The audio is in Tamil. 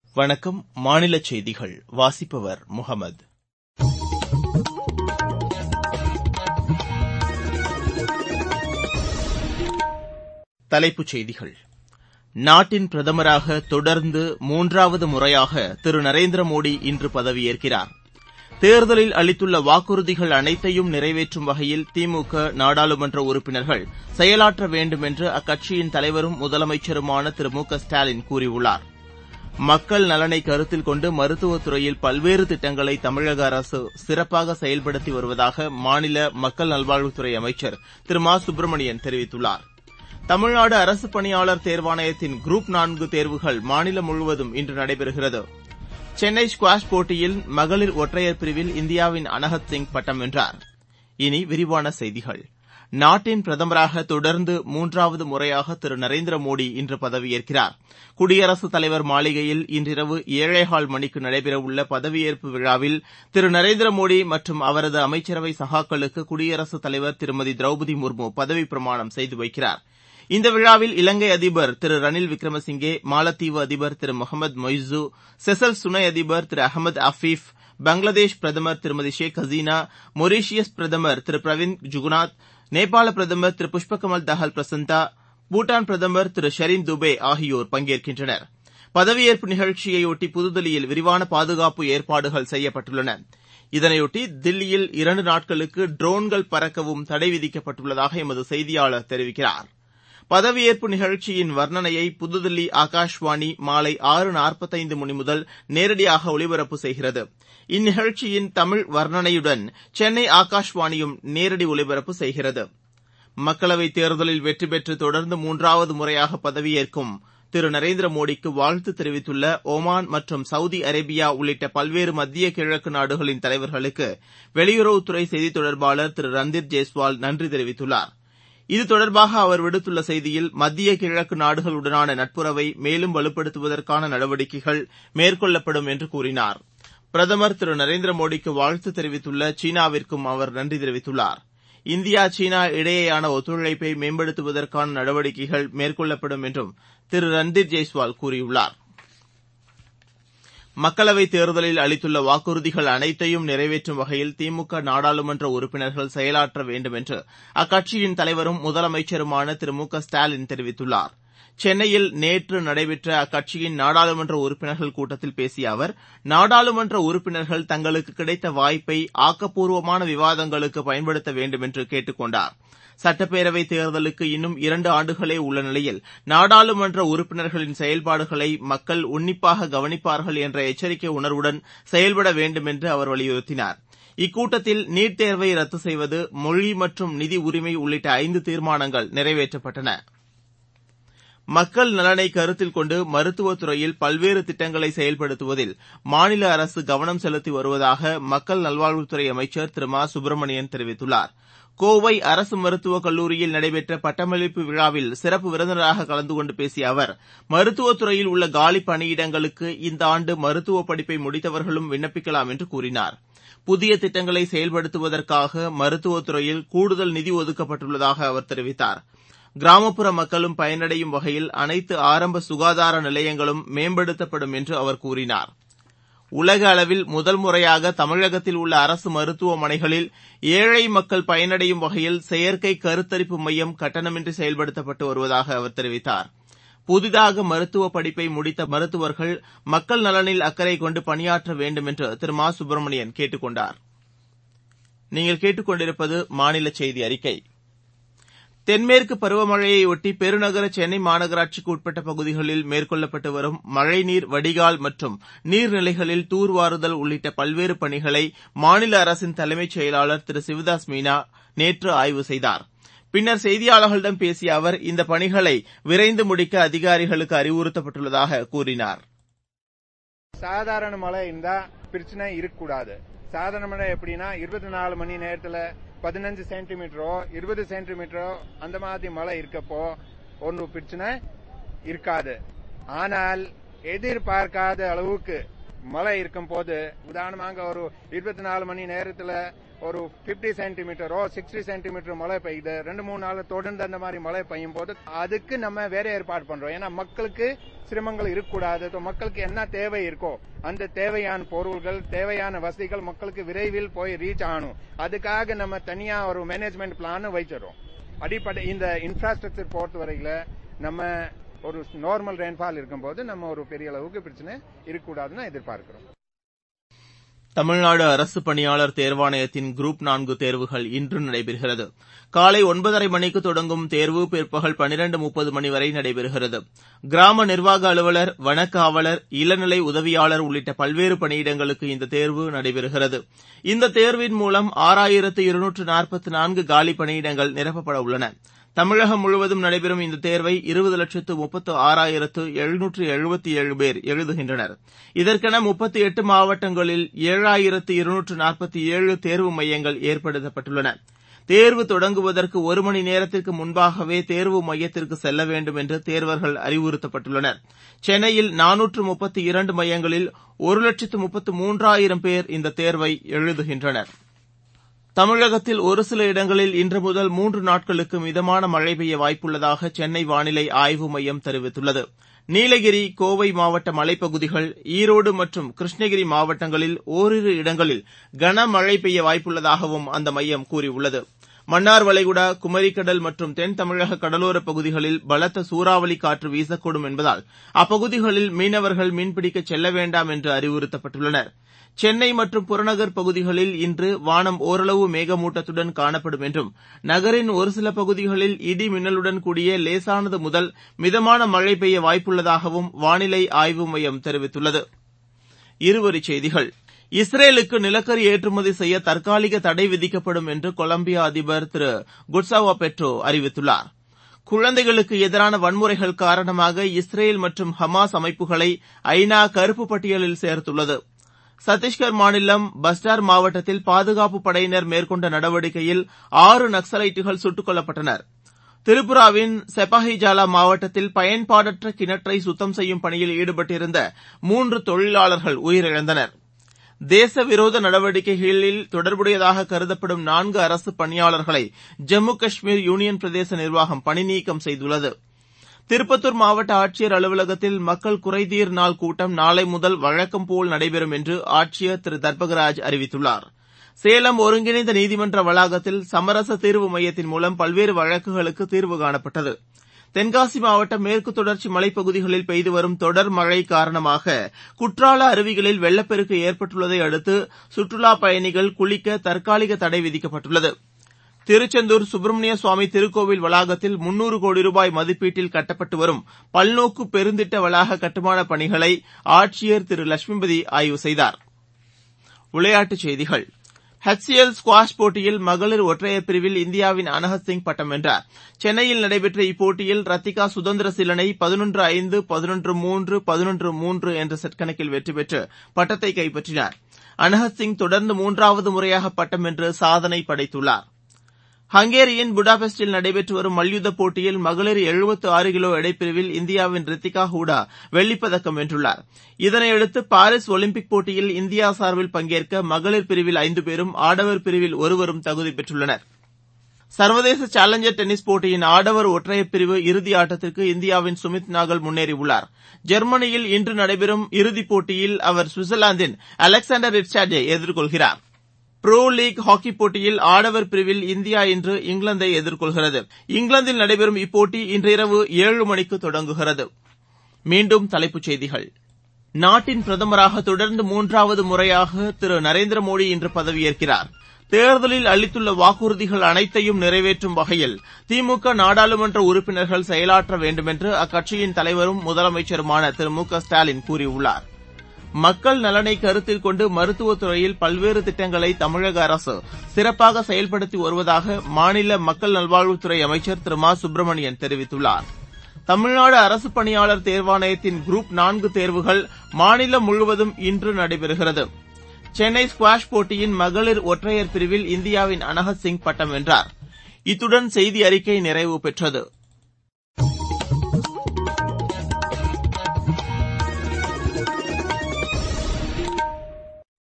வணக்கம் மாநிலச் செய்திகள் வாசிப்பவர் முகமது தலைப்புச் செய்திகள் நாட்டின் பிரதமராக தொடர்ந்து மூன்றாவது முறையாக திரு நரேந்திர மோடி இன்று பதவியேற்கிறார் தேர்தலில் அளித்துள்ள வாக்குறுதிகள் அனைத்தையும் நிறைவேற்றும் வகையில் திமுக நாடாளுமன்ற உறுப்பினர்கள் செயலாற்ற வேண்டும் என்று அக்கட்சியின் தலைவரும் முதலமைச்சருமான திரு மு க ஸ்டாலின் கூறியுள்ளார் மக்கள் நலனை கருத்தில் கொண்டு மருத்துவத் துறையில் பல்வேறு திட்டங்களை தமிழக அரசு சிறப்பாக செயல்படுத்தி வருவதாக மாநில மக்கள் நல்வாழ்வுத்துறை அமைச்சர் திரு மா சுப்பிரமணியன் தெரிவித்துள்ளார் தமிழ்நாடு அரசுப் பணியாளர் தேர்வாணையத்தின் குரூப் நான்கு தேர்வுகள் மாநிலம் முழுவதும் இன்று நடைபெறுகிறது சென்னை ஸ்குவாஷ் போட்டியில் மகளிர் ஒற்றையர் பிரிவில் இந்தியாவின் அனஹத் சிங் பட்டம் வென்றார் இனி விரிவான செய்திகள் நாட்டின் பிரதமராக தொடர்ந்து மூன்றாவது முறையாக திரு நரேந்திர மோடி இன்று பதவியேற்கிறார் குடியரசுத் தலைவர் மாளிகையில் இன்றிரவு ஏழேகால் மணிக்கு நடைபெறவுள்ள பதவியேற்பு விழாவில் திரு நரேந்திர மோடி மற்றும் அவரது அமைச்சரவை சகாக்களுக்கு குடியரசுத் தலைவர் திருமதி திரௌபதி முர்மு பதவிப் பிரமாணம் செய்து வைக்கிறார் இந்த விழாவில் இலங்கை அதிபர் திரு ரணில் விக்ரமசிங்கே மாலத்தீவு அதிபர் திரு முகமது மொய்சு செசல்ஸ் துணை அதிபர் திரு அகமது அஃபீஃப் பங்களாதேஷ் பிரதமர் திருமதி ஷேக் ஹசீனா மொரீஷியஸ் பிரதமர் திரு பிரவிந்த் ஜுகுநாத் நேபாள பிரதமர் திரு புஷ்பகமல் தஹல் பிரசந்தா பூட்டான் பிரதமர் திரு ஷரீன் துபே ஆகியோர் பங்கேற்கின்றனர் பதவியேற்பு நிகழ்ச்சியையொட்டி புதுதில்லியில் விரிவான பாதுகாப்பு ஏற்பாடுகள் செய்யப்பட்டுள்ளன இதனையொட்டி தில்லியில் இரண்டு நாட்களுக்கு ட்ரோன்கள் பறக்கவும் தடை விதிக்கப்பட்டுள்ளதாக எமது செய்தியாளர் தெரிவிக்கிறார் பதவியேற்பு நிகழ்ச்சியின் வர்ணனையை புதுதில்லி ஆகாஷ்வாணி மாலை ஆறு நாற்பத்தைந்து மணி முதல் நேரடியாக ஒலிபரப்பு செய்கிறது இந்நிகழ்ச்சியின் தமிழ் வர்ணனையுடன் சென்னை ஆகாஷ்வாணியும் நேரடி ஒலிபரப்பு செய்கிறது மக்களவைத் தேர்தலில் வெற்றி பெற்று தொடர்ந்து மூன்றாவது முறையாக பதவியேற்கும் திரு நரேந்திர மோடிக்கு வாழ்த்து தெரிவித்துள்ள ஒமான் மற்றும் சவுதி அரேபியா உள்ளிட்ட பல்வேறு மத்திய கிழக்கு நாடுகளின் தலைவர்களுக்கு வெளியுறவுத்துறை செய்தித் தொடர்பாளர் திரு ரந்தீர் ஜெய்ஸ்வால் நன்றி தெரிவித்துள்ளார் இது தொடர்பாக அவர் விடுத்துள்ள செய்தியில் மத்திய கிழக்கு நாடுகளுடனான நட்புறவை மேலும் வலுப்படுத்துவதற்கான நடவடிக்கைகள் மேற்கொள்ளப்படும் என்று கூறினார் பிரதமர் திரு நரேந்திர மோடிக்கு வாழ்த்து தெரிவித்துள்ள சீனாவிற்கும் அவர் நன்றி தெரிவித்துள்ளார் இந்தியா சீனா இடையேயான ஒத்துழைப்பை மேம்படுத்துவதற்கான நடவடிக்கைகள் மேற்கொள்ளப்படும் என்றும் திரு ரந்தீர் ஜெய்ஸ்வால் கூறியுள்ளார் மக்களவைத் தேர்தலில் அளித்துள்ள வாக்குறுதிகள் அனைத்தையும் நிறைவேற்றும் வகையில் திமுக நாடாளுமன்ற உறுப்பினர்கள் செயலாற்ற வேண்டும் என்று அக்கட்சியின் தலைவரும் முதலமைச்சருமான திரு மு க ஸ்டாலின் தெரிவித்துள்ளார் சென்னையில் நேற்று நடைபெற்ற அக்கட்சியின் நாடாளுமன்ற உறுப்பினர்கள் கூட்டத்தில் பேசிய அவர் நாடாளுமன்ற உறுப்பினர்கள் தங்களுக்கு கிடைத்த வாய்ப்பை ஆக்கப்பூர்வமான விவாதங்களுக்கு பயன்படுத்த வேண்டும் என்று கேட்டுக் கொண்டார் சட்டப்பேரவைத் தேர்தலுக்கு இன்னும் இரண்டு ஆண்டுகளே உள்ள நிலையில் நாடாளுமன்ற உறுப்பினர்களின் செயல்பாடுகளை மக்கள் உன்னிப்பாக கவனிப்பார்கள் என்ற எச்சரிக்கை உணர்வுடன் செயல்பட வேண்டும் என்று அவர் வலியுறுத்தினார் இக்கூட்டத்தில் நீட் தேர்வை ரத்து செய்வது மொழி மற்றும் நிதி உரிமை உள்ளிட்ட ஐந்து தீர்மானங்கள் நிறைவேற்றப்பட்டன மக்கள் நலனை கருத்தில் கொண்டு மருத்துவத் துறையில் பல்வேறு திட்டங்களை செயல்படுத்துவதில் மாநில அரசு கவனம் செலுத்தி வருவதாக மக்கள் நல்வாழ்வுத்துறை அமைச்சர் திரு மா சுப்பிரமணியன் தெரிவித்துள்ளார் கோவை அரசு மருத்துவக் கல்லூரியில் நடைபெற்ற பட்டமளிப்பு விழாவில் சிறப்பு விருந்தினராக கலந்து கொண்டு பேசிய அவர் மருத்துவத் துறையில் உள்ள காலி பணியிடங்களுக்கு இந்த ஆண்டு மருத்துவ படிப்பை முடித்தவர்களும் விண்ணப்பிக்கலாம் என்று கூறினார் புதிய திட்டங்களை செயல்படுத்துவதற்காக மருத்துவத் துறையில் கூடுதல் நிதி ஒதுக்கப்பட்டுள்ளதாக அவர் தெரிவித்தார் கிராமப்புற மக்களும் பயனடையும் வகையில் அனைத்து ஆரம்ப சுகாதார நிலையங்களும் மேம்படுத்தப்படும் என்று அவர் கூறினார் உலக அளவில் முதல் முறையாக தமிழகத்தில் உள்ள அரசு மருத்துவமனைகளில் ஏழை மக்கள் பயனடையும் வகையில் செயற்கை கருத்தரிப்பு மையம் கட்டணமின்றி செயல்படுத்தப்பட்டு வருவதாக அவர் தெரிவித்தார் புதிதாக மருத்துவ படிப்பை முடித்த மருத்துவர்கள் மக்கள் நலனில் அக்கறை கொண்டு பணியாற்ற வேண்டும் என்று திரு மா சுப்பிரமணியன் கேட்டுக் கொண்டார் நீங்கள் கேட்டுக்கொண்டிருப்பது மாநில செய்தி அறிக்கை தென்மேற்கு பருவமழையையொட்டி பெருநகர சென்னை மாநகராட்சிக்கு உட்பட்ட பகுதிகளில் மேற்கொள்ளப்பட்டு வரும் மழைநீர் வடிகால் மற்றும் நீர்நிலைகளில் தூர்வாறுதல் உள்ளிட்ட பல்வேறு பணிகளை மாநில அரசின் தலைமைச் செயலாளர் திரு சிவதாஸ் மீனா நேற்று ஆய்வு செய்தார் பின்னர் செய்தியாளர்களிடம் பேசிய அவர் இந்த பணிகளை விரைந்து முடிக்க அதிகாரிகளுக்கு அறிவுறுத்தப்பட்டுள்ளதாக கூறினார் சாதாரண மழை இருந்தா பிரச்சனை இருக்கக்கூடாது சாதாரண மழை எப்படின்னா இருபத்தி நாலு மணி நேரத்துல பதினஞ்சு சென்டிமீட்டரோ இருபது சென்டிமீட்டரோ அந்த மாதிரி மழை இருக்கப்போ ஒன்றும் பிரச்சனை இருக்காது ஆனால் எதிர்பார்க்காத அளவுக்கு மழை இருக்கும் போது உதாரணமாக ஒரு இருபத்தி நாலு மணி நேரத்துல ஒரு பிப்டி சென்டிமீட்டரோ சிக்ஸ்டி சென்டிமீட்டர் மழை பெய்யுது ரெண்டு மூணு நாள் தொடர்ந்து அந்த மாதிரி மழை பெய்யும் போது அதுக்கு நம்ம வேற ஏற்பாடு பண்றோம் ஏன்னா மக்களுக்கு சிரமங்கள் இருக்கக்கூடாது மக்களுக்கு என்ன தேவை இருக்கோ அந்த தேவையான பொருள்கள் தேவையான வசதிகள் மக்களுக்கு விரைவில் போய் ரீச் ஆகணும் அதுக்காக நம்ம தனியா ஒரு மேனேஜ்மெண்ட் பிளான் வச்சிடறோம் அடிப்படை இந்த இன்ஃப்ராஸ்ட்ரக்சர் பொறுத்தவரையில நம்ம ஒரு நார்மல் ரெயின்ஃபால் இருக்கும்போது நம்ம ஒரு பெரிய அளவுக்கு பிரச்சனை இருக்கக்கூடாதுன்னு எதிர்பார்க்கிறோம் தமிழ்நாடு அரசு பணியாளர் தேர்வாணையத்தின் குரூப் நான்கு தேர்வுகள் இன்று நடைபெறுகிறது காலை ஒன்பதரை மணிக்கு தொடங்கும் தேர்வு பிற்பகல் பனிரண்டு முப்பது மணி வரை நடைபெறுகிறது கிராம நிர்வாக அலுவலர் வனக்காவலர் இளநிலை உதவியாளர் உள்ளிட்ட பல்வேறு பணியிடங்களுக்கு இந்த தேர்வு நடைபெறுகிறது இந்த தேர்வின் மூலம் ஆறாயிரத்து இருநூற்று நாற்பத்தி நான்கு காலி பணியிடங்கள் நிரப்பப்பட உள்ளன தமிழகம் முழுவதும் நடைபெறும் இந்த தேர்வை இருபது லட்சத்து முப்பத்து ஆறாயிரத்து எழுநூற்று எழுபத்தி ஏழு பேர் எழுதுகின்றனர் இதற்கென முப்பத்தி எட்டு மாவட்டங்களில் ஏழாயிரத்து இருநூற்று நாற்பத்தி ஏழு தேர்வு மையங்கள் ஏற்படுத்தப்பட்டுள்ளன தேர்வு தொடங்குவதற்கு ஒரு மணி நேரத்திற்கு முன்பாகவே தேர்வு மையத்திற்கு செல்ல வேண்டும் என்று தேர்வர்கள் அறிவுறுத்தப்பட்டுள்ளனர் சென்னையில் நானூற்று முப்பத்தி இரண்டு மையங்களில் ஒரு லட்சத்து முப்பத்து மூன்றாயிரம் பேர் இந்த தேர்வை எழுதுகின்றனர் தமிழகத்தில் ஒரு சில இடங்களில் இன்று முதல் மூன்று நாட்களுக்கு மிதமான மழை பெய்ய வாய்ப்புள்ளதாக சென்னை வானிலை ஆய்வு மையம் தெரிவித்துள்ளது நீலகிரி கோவை மாவட்ட மலைப்பகுதிகள் ஈரோடு மற்றும் கிருஷ்ணகிரி மாவட்டங்களில் ஓரிரு இடங்களில் கனமழை பெய்ய வாய்ப்புள்ளதாகவும் அந்த மையம் கூறியுள்ளது மன்னார் வளைகுடா குமரிக்கடல் மற்றும் தென் தமிழக கடலோரப் பகுதிகளில் பலத்த சூறாவளி காற்று வீசக்கூடும் என்பதால் அப்பகுதிகளில் மீனவர்கள் மீன்பிடிக்கச் செல்ல வேண்டாம் என்று அறிவுறுத்தப்பட்டுள்ளனர் சென்னை மற்றும் புறநகர் பகுதிகளில் இன்று வானம் ஓரளவு மேகமூட்டத்துடன் காணப்படும் என்றும் நகரின் ஒரு சில பகுதிகளில் இடி மின்னலுடன் கூடிய லேசானது முதல் மிதமான மழை பெய்ய வாய்ப்புள்ளதாகவும் வானிலை ஆய்வு மையம் தெரிவித்துள்ளது இருவரிச் செய்திகள் இஸ்ரேலுக்கு நிலக்கரி ஏற்றுமதி செய்ய தற்காலிக தடை விதிக்கப்படும் என்று கொலம்பியா அதிபர் திரு குட்சாவோ பெட்ரோ அறிவித்துள்ளார் குழந்தைகளுக்கு எதிரான வன்முறைகள் காரணமாக இஸ்ரேல் மற்றும் ஹமாஸ் அமைப்புகளை ஐநா கருப்பு பட்டியலில் சேர்த்துள்ளது சத்தீஸ்கர் மாநிலம் பஸ்டார் மாவட்டத்தில் பாதுகாப்பு படையினர் மேற்கொண்ட நடவடிக்கையில் ஆறு நக்சலைட்டுகள் சுட்டுக் கொல்லப்பட்டனர் திரிபுராவின் செப்பாஹிஜாலா மாவட்டத்தில் பயன்பாடற்ற கிணற்றை சுத்தம் செய்யும் பணியில் ஈடுபட்டிருந்த மூன்று தொழிலாளர்கள் உயிரிழந்தனர் தேச விரோத நடவடிக்கைகளில் தொடர்புடையதாக கருதப்படும் நான்கு அரசு பணியாளர்களை ஜம்மு காஷ்மீர் யூனியன் பிரதேச நிர்வாகம் பணிநீக்கம் செய்துள்ளது திருப்பத்தூர் மாவட்ட ஆட்சியர் அலுவலகத்தில் மக்கள் குறைதீர் நாள் கூட்டம் நாளை முதல் வழக்கம் போல் நடைபெறும் என்று ஆட்சியர் திரு தர்பகராஜ் அறிவித்துள்ளார் சேலம் ஒருங்கிணைந்த நீதிமன்ற வளாகத்தில் சமரச தீர்வு மையத்தின் மூலம் பல்வேறு வழக்குகளுக்கு தீர்வு காணப்பட்டது தென்காசி மாவட்டம் மேற்கு தொடர்ச்சி மலைப்பகுதிகளில் பெய்து வரும் தொடர் மழை காரணமாக குற்றால அருவிகளில் வெள்ளப்பெருக்கு ஏற்பட்டுள்ளதை அடுத்து சுற்றுலாப் பயணிகள் குளிக்க தற்காலிக தடை விதிக்கப்பட்டுள்ளது திருச்செந்தூர் சுப்பிரமணிய சுவாமி திருக்கோவில் வளாகத்தில் முன்னூறு கோடி ரூபாய் மதிப்பீட்டில் கட்டப்பட்டு வரும் பல்நோக்கு பெருந்திட்ட வளாக கட்டுமானப் பணிகளை ஆட்சியர் திரு லட்சுமிபதி ஆய்வு செய்தார் விளையாட்டுச் செய்திகள் ஹெச்சிஎல் ஸ்குவாஷ் போட்டியில் மகளிர் ஒற்றையர் பிரிவில் இந்தியாவின் அனஹத் சிங் பட்டம் வென்றார் சென்னையில் நடைபெற்ற இப்போட்டியில் ரத்திகா சுதந்திர சிலனை பதினொன்று ஐந்து பதினொன்று மூன்று பதினொன்று மூன்று என்ற செட் கணக்கில் வெற்றி பெற்று பட்டத்தை கைப்பற்றினார் அனஹத் சிங் தொடர்ந்து மூன்றாவது முறையாக பட்டம் வென்று சாதனை படைத்துள்ளார் ஹங்கேரியின் புடாபெஸ்டில் நடைபெற்று வரும் மல்யுத்தப் போட்டியில் மகளிர் எழுபத்து ஆறு கிலோ எடைப்பிரிவில் இந்தியாவின் ரித்திகா ஹூடா வெள்ளிப்பதக்கம் வென்றுள்ளார் இதனையடுத்து பாரிஸ் ஒலிம்பிக் போட்டியில் இந்தியா சார்பில் பங்கேற்க மகளிர் பிரிவில் ஐந்து பேரும் ஆடவர் பிரிவில் ஒருவரும் தகுதி பெற்றுள்ளனர் சர்வதேச சேலஞ்சர் டென்னிஸ் போட்டியின் ஆடவர் ஒற்றையர் பிரிவு இறுதி ஆட்டத்திற்கு இந்தியாவின் சுமித் நாகல் முன்னேறியுள்ளார் ஜெர்மனியில் இன்று நடைபெறும் இறுதிப் போட்டியில் அவர் சுவிட்சர்லாந்தின் அலெக்சாண்டர் ரிட்சார்டை எதிர்கொள்கிறார் புரோ லீக் ஹாக்கிப் போட்டியில் ஆடவர் பிரிவில் இந்தியா இன்று இங்கிலாந்தை எதிர்கொள்கிறது இங்கிலாந்தில் நடைபெறும் இப்போட்டி இன்று இரவு ஏழு மணிக்கு தொடங்குகிறது மீண்டும் தலைப்புச் செய்திகள் நாட்டின் பிரதமராக தொடர்ந்து மூன்றாவது முறையாக திரு நரேந்திர மோடி இன்று பதவியேற்கிறார் தேர்தலில் அளித்துள்ள வாக்குறுதிகள் அனைத்தையும் நிறைவேற்றும் வகையில் திமுக நாடாளுமன்ற உறுப்பினர்கள் செயலாற்ற வேண்டுமென்று அக்கட்சியின் தலைவரும் முதலமைச்சருமான திரு மு க ஸ்டாலின் கூறியுள்ளார் மக்கள் நலனை கருத்தில் கொண்டு மருத்துவத் துறையில் பல்வேறு திட்டங்களை தமிழக அரசு சிறப்பாக செயல்படுத்தி வருவதாக மாநில மக்கள் நல்வாழ்வுத்துறை அமைச்சர் திரு மா சுப்பிரமணியன் தெரிவித்துள்ளார் தமிழ்நாடு அரசு பணியாளர் தேர்வாணையத்தின் குரூப் நான்கு தேர்வுகள் மாநிலம் முழுவதும் இன்று நடைபெறுகிறது சென்னை ஸ்குவாஷ் போட்டியின் மகளிர் ஒற்றையர் பிரிவில் இந்தியாவின் அனஹத் சிங் பட்டம் வென்றார் இத்துடன் செய்தி அறிக்கை நிறைவு பெற்றது